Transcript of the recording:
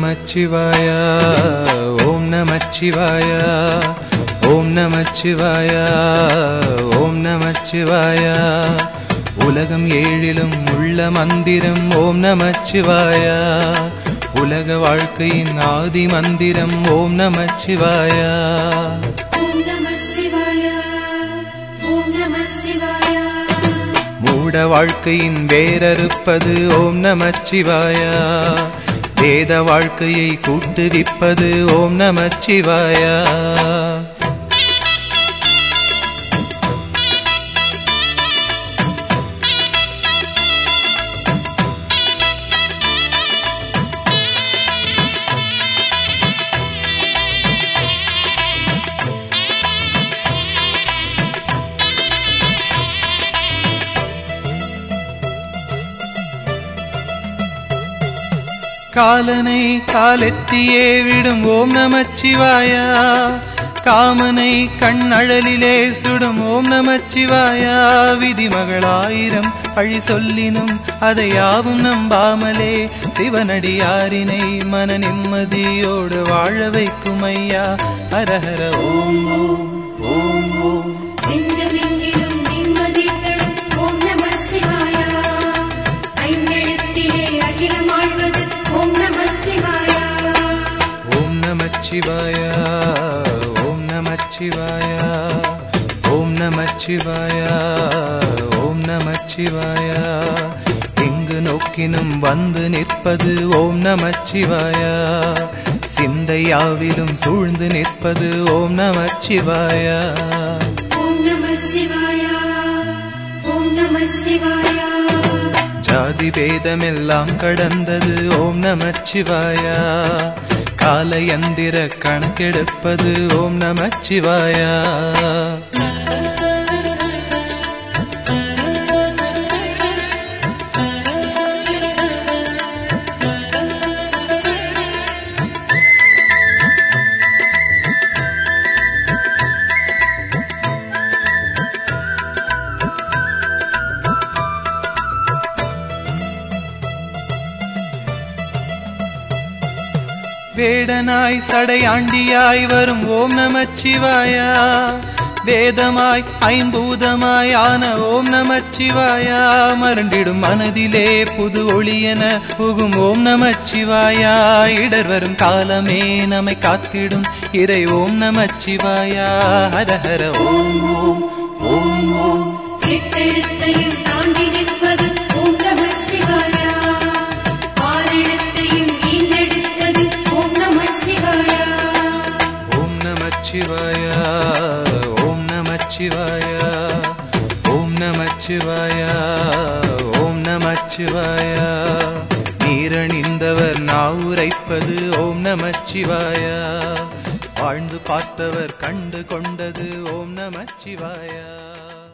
நமச்சிவாய ஓம் நமச்சிவாய ஓம் நமச்சிவாய ஓம் நமச்சிவாய உலகம் ஏழிலும் உள்ள மந்திரம் ஓம் நமச்சிவாய உலக வாழ்க்கையின் ஆதி மந்திரம் ஓம் நமச்சிவாய ஓம் நம சிவாய ஓம் நம சிவாய மூட வாழ்க்கையின் வேரறுப்பது ஓம் நமச்சிவாய வேத வாழ்க்கையை கூட்டுவிப்பது ஓம் நமச்சிவாய காலனை காலெத்தியே விடும் ஓம் நமச்சிவாய காமனை கண்ணழலிலே சுடும் ஓம் நமச்சிவாய விதிமகளாயிரம் பழி சொல்லினும் அதை யாவும் நம்பாமலே சிவனடியாரினை மன நிம்மதியோடு வாழ வைக்கும் ஐயா ஹரஹர ஓம் ஓம் ஓம் ஓம் நெஞ்சமெங்கிலும் நிம்மதி தரும் ஓம் நம சிவாய ஐந்தெழுத்திலே அகிலம் ஆழ்வது ஓம் நம சிவாய ஓம் நமச்சிவாய ஓம் நமச்சிவாய ஓம் நமச்சிவாய ஓம் நமச்சிவாய எங்கு நோக்கினும் வந்து நிற்பது ஓம் நமச்சிவாய சிந்தையாவிலும் சூழ்ந்து நிற்பது ஓம் நமச்சிவாய ஓம் நம சிவாய ஓம் நம சிவாய ஜாதி பேதமெல்லாம் கடந்தது ஓம் நமச்சிவாய காலயந்திர கணக்கெடுப்பது ஓம் நமச்சிவாய வேடனாய் சடையாண்டியாய் வரும் ஓம் நமச்சிவாய வேதமாய் ஐம்பூதமாய் ஆன ஓம் நமச்சிவாய மருண்டிடும் மனதிலே புது ஒளியென புகும் ஓம் நமச்சிவாய இடர் வரும் காலமே நம்மை காத்திடும் இறை ஓம் நமச்சிவாய ஹர ஹர ஓம் ஓம் ஓம் ஓம் எட்டெழுத்தையும் தாண்டி நிற்பது ஓம் நம சிவாய ஆறெழுத்தையும் ஈந்தெடுத்தது ஓம் நம சிவாய ஓம் நமச்சிவாய ஓம் நமச்சிவாய ஓம் நமச்சிவாய ஓம் நமச்சிவாய நீரணிந்தவர் நாவுரைப்பது ஓம் நமச்சிவாய வாழ்ந்து பார்த்தவர் கண்டு கொண்டது ஓம் நமச்சிவாய